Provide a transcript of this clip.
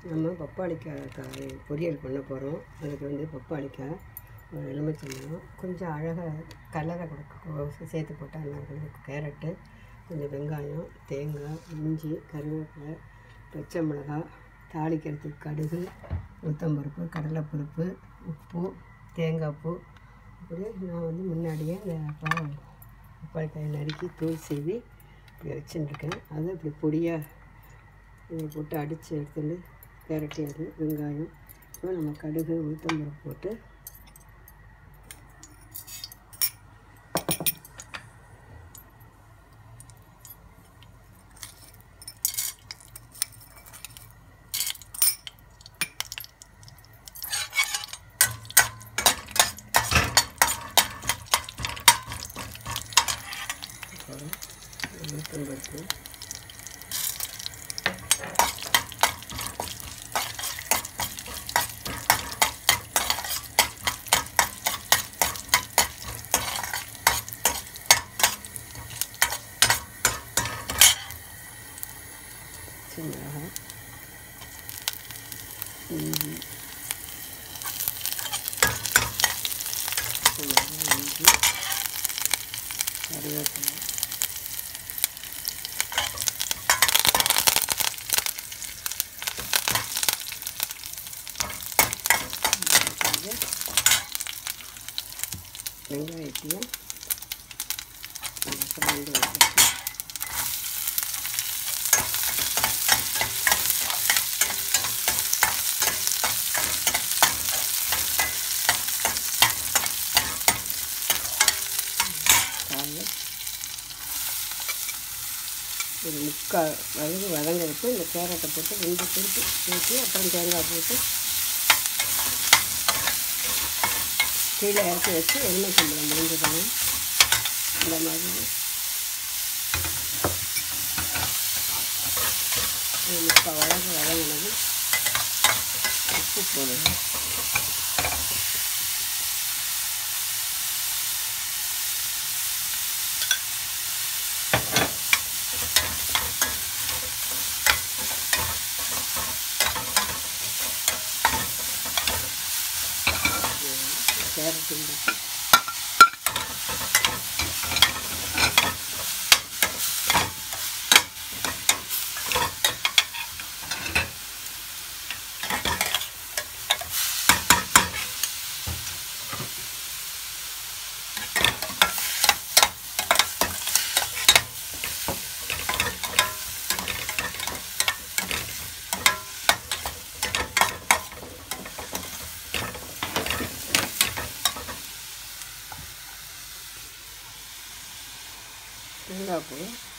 நம்ம பப்பாளிக்காய் காய் பொரியல் பண்ண போகிறோம் அதுக்கு வந்து பப்பாளிக்காய் ஒரு எலுமிச்சம்பழம் கொஞ்சம் அழகாக கலரை கொடுக்க சேர்த்து போட்டால் நல்லா இருக்கும் கேரட்டு கொஞ்சம் வெங்காயம் தேங்காய் இஞ்சி கருவேப்பிலை பச்சை மிளகாய் தாளிக்கிறதுக்கு கடுகு உளுத்தம்பருப்பு கடலைப்பருப்பு உப்பு தேங்காய் பூ அப்படியே நான் வந்து முன்னாடியே இந்த பா பப்பாளிக்காயை நறுக்கி தூள் சீவி இப்படி வச்சுட்டுருக்கேன் அதை இப்படி பொடியாக இதை போட்டு அடித்து எடுத்துட்டு கேரட் அது வெங்காயம் அப்புறம் நம்ம கடுகு உளுத்தம்பருப்பு போட்டு அப்புறம் உளுத்தம்பருப்பு பச்சை மிளகாய் இஞ்சி பச்சை மிளகாய் இஞ்சி கருவேப்பிலை கொஞ்சம் வெங்காயத்தையும் கலந்து வச்சுட்டு காயை ஒரு முக்கால் வதங்கி வதங்க விட்டு இந்த கேரட்டை போட்டு ரெண்டு திருப்பி சேர்த்து அப்புறம் தேங்காய் போட்டு கீழே இறக்கி வச்சு எலுமிச்சம்பழம் முடிஞ்சுக்கணும் இந்த மாதிரி ஒரு முக்கால் வதங்க வதங்கினது உப்பு போடணும் கேரட் இருக்கு தேங்காய் பூ